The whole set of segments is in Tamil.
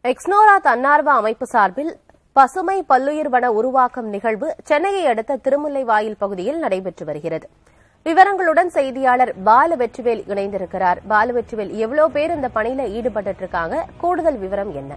எக்ஸ்னோரா தன்னார்வ அமைப்பு சார்பில் பசுமை பல்லுயிர் வன உருவாக்கம் நிகழ்வு சென்னையை அடுத்த திருமுல்லைவாயில் பகுதியில் நடைபெற்று வருகிறது விவரங்களுடன் செய்தியாளர் பாலு வெற்றிவேல் இணைந்திருக்கிறார் பாலு வெற்றிவேல் எவ்வளவு பேர் இந்த பணியில ஈடுபட்டு இருக்காங்க கூடுதல் விவரம் என்ன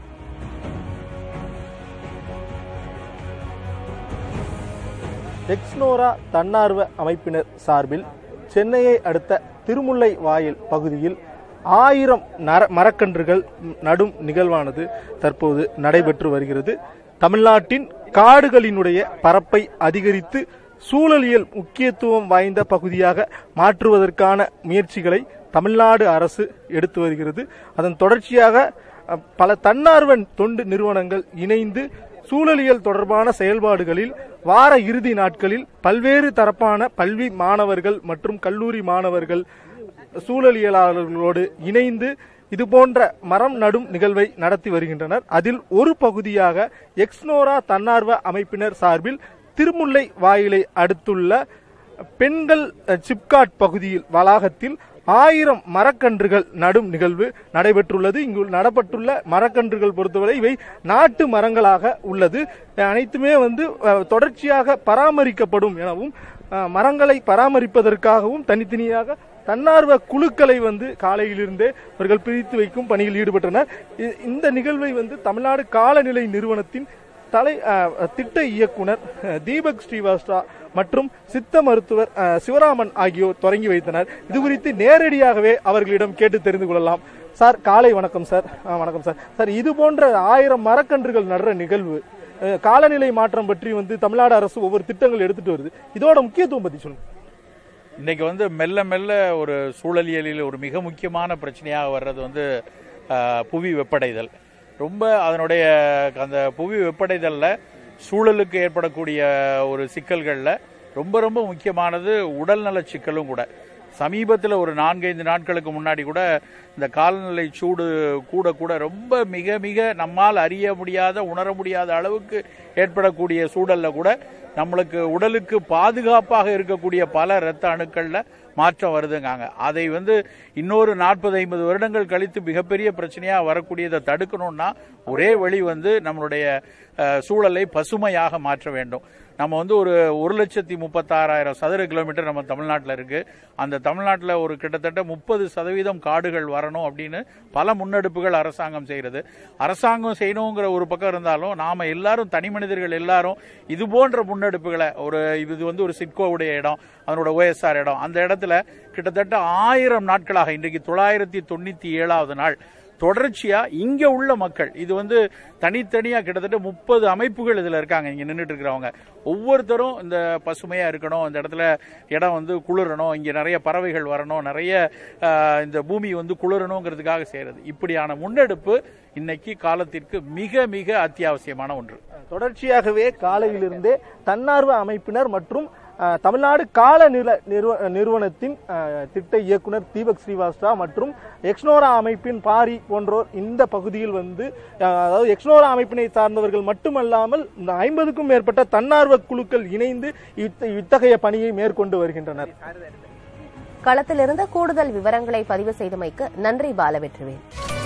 எக்ஸ்னோரா தன்னார்வ அமைப்பினர் சார்பில் சென்னையை அடுத்த திருமுல்லை வாயில் பகுதியில் ஆயிரம் நர மரக்கன்றுகள் நடும் நிகழ்வானது தற்போது நடைபெற்று வருகிறது தமிழ்நாட்டின் காடுகளினுடைய பரப்பை அதிகரித்து சூழலியல் முக்கியத்துவம் வாய்ந்த பகுதியாக மாற்றுவதற்கான முயற்சிகளை தமிழ்நாடு அரசு எடுத்து வருகிறது அதன் தொடர்ச்சியாக அ, பல தன்னார்வ தொண்டு நிறுவனங்கள் இணைந்து சூழலியல் தொடர்பான செயல்பாடுகளில் வார இறுதி நாட்களில் பல்வேறு தரப்பான பல்வி மாணவர்கள் மற்றும் கல்லூரி மாணவர்கள் சூழலியலாளர்களோடு இணைந்து இது போன்ற மரம் நடும் நிகழ்வை நடத்தி வருகின்றனர் அதில் ஒரு பகுதியாக எக்ஸ்னோரா தன்னார்வ அமைப்பினர் சார்பில் திருமுல்லை வாயிலை அடுத்துள்ள பெண்கள் அஹ், சிப்காட் பகுதியில் வளாகத்தில் ஆயிரம் மரக்கன்றுகள் நடும் நிகழ்வு நடைபெற்றுள்ளது இங்கு நடப்பட்டுள்ள மரக்கன்றுகள் பொறுத்தவரை இவை நாட்டு மரங்களாக உள்ளது அஹ், அனைத்துமே வந்து அஹ், தொடர்ச்சியாக பராமரிக்கப்படும் எனவும் அஹ், மரங்களை பராமரிப்பதற்காகவும் தனித்தனியாக தன்னார்வ குழுக்களை வந்து காலையிலிருந்தே அவர்கள் பிரித்து வைக்கும் பணியில் ஈடுபட்டனர் இ- இந்த நிகழ்வை வந்து தமிழ்நாடு காலநிலை நிறுவனத்தின் தலை அஹ், திட்ட இயக்குனர் அஹ், தீபக் ஸ்ரீவாஸ்தா மற்றும் சித்த மருத்துவர் அஹ், சிவராமன் ஆகியோர் தொடங்கி வைத்தனர் இது குறித்து நேரடியாகவே அவர்களிடம் கேட்டு தெரிந்து கொள்ளலாம் சார் காலை வணக்கம் சார் அஹ், வணக்கம் சார் சார் இது போன்ற ஆயிரம் மரக்கன்றுகள் நடுற நிகழ்வு அஹ், காலநிலை மாற்றம் பற்றி வந்து தமிழ்நாடு அரசு ஒவ்வொரு திட்டங்கள் எடுத்துட்டு வருது இதோட முக்கியத்துவம் பத்தி சொல்லுங்க இன்னைக்கு வந்து மெல்ல மெல்ல ஒரு சூழலியலில் ஒரு மிக முக்கியமான பிரச்சனையாக வர்றது வந்து ஆஹ், புவி வெப்படைதல் ரொம்ப அதனுடைய அந்த புவி வெப்படைதல்ல சூழலுக்கு ஏற்படக்கூடிய ஒரு சிக்கல்களில் ரொம்ப ரொம்ப முக்கியமானது உடல்நல சிக்கலும் கூட சமீபத்தில் ஒரு நான்கைந்து நாட்களுக்கு முன்னாடி கூட இந்த காலநிலை சூடு கூட கூட ரொம்ப மிக மிக நம்மால் அறிய முடியாத உணர முடியாத அளவுக்கு ஏற்படக்கூடிய சூழல்ல கூட நம்மளுக்கு உடலுக்கு பாதுகாப்பாக இருக்கக்கூடிய பல இரத்த அணுக்கள்ல மாற்றம் வருதுங்காங்க அதை வந்து இன்னொரு நாற்பது ஐம்பது வருடங்கள் கழித்து மிகப்பெரிய பிரச்சனையா வரக்கூடியதை தடுக்கணும்னா ஒரே வழி வந்து நம்மளுடைய அஹ், சூழலை பசுமையாக மாற்ற வேண்டும் நம்ம வந்து ஒரு ஒரு லட்சத்தி முப்பத்தாறாயிரம் சதுர கிலோமீட்டர் நம்ம தமிழ்நாட்டில் இருக்கு அந்த தமிழ்நாட்டில் ஒரு கிட்டத்தட்ட முப்பது சதவீதம் காடுகள் வரணும் அப்படின்னு பல முன்னெடுப்புகள் அரசாங்கம் செய்கிறது அரசாங்கம் செய்யணுங்கிற ஒரு பக்கம் இருந்தாலும் நாம எல்லாரும் தனி மனிதர்கள் எல்லாரும் இது போன்ற முன்னெடுப்புகளை ஒரு இது வந்து ஒரு சிட்கோவுடைய இடம் அதனோட ஓஎஸ்ஆர் இடம் அந்த இடத்துல கிட்டத்தட்ட ஆயிரம் நாட்களாக இன்றைக்கு தொள்ளாயிரத்தி தொண்ணூத்தி ஏழாவது நாள் தொடர்ச்சியா இங்க உள்ள மக்கள் இது வந்து தனித்தனியா கிட்டத்தட்ட முப்பது அமைப்புகள் இதுல இருக்காங்க இங்க நின்றுட்டு இருக்கிறவங்க ஒவ்வொருத்தரும் இந்த பசுமையா இருக்கணும் இந்த இடத்துல இடம் வந்து குளிரணும் இங்க நிறைய பறவைகள் வரணும் நிறைய ஆஹ், இந்த பூமி வந்து குளிரணுங்கிறதுக்காக செய்யறது இப்படியான முன்னெடுப்பு இன்னைக்கு காலத்திற்கு மிக மிக அத்தியாவசியமான ஒன்று தொடர்ச்சியாகவே காலையிலிருந்தே தன்னார்வ அமைப்பினர் மற்றும் அஹ், தமிழ்நாடு காலநில நிறுவ நிறுவனத்தின் அஹ், திட்ட இயக்குனர் தீபக் ஸ்ரீவாஸ்தா மற்றும் எக்ஸ்னோரா அமைப்பின் பாரி போன்றோர் இந்த பகுதியில் வந்து அஹ், அதாவது எக்ஸ்னோரா அமைப்பினை சார்ந்தவர்கள் மட்டுமல்லாமல் இந்த ஐம்பதுக்கும் மேற்பட்ட தன்னார்வ குழுக்கள் இணைந்து இத்த- இத்தகைய பணியை மேற்கொண்டு வருகின்றனர் களத்திலிருந்து கூடுதல் விவரங்களை பதிவு செய்தமைக்கு நன்றி பாலவெற்றிவேல்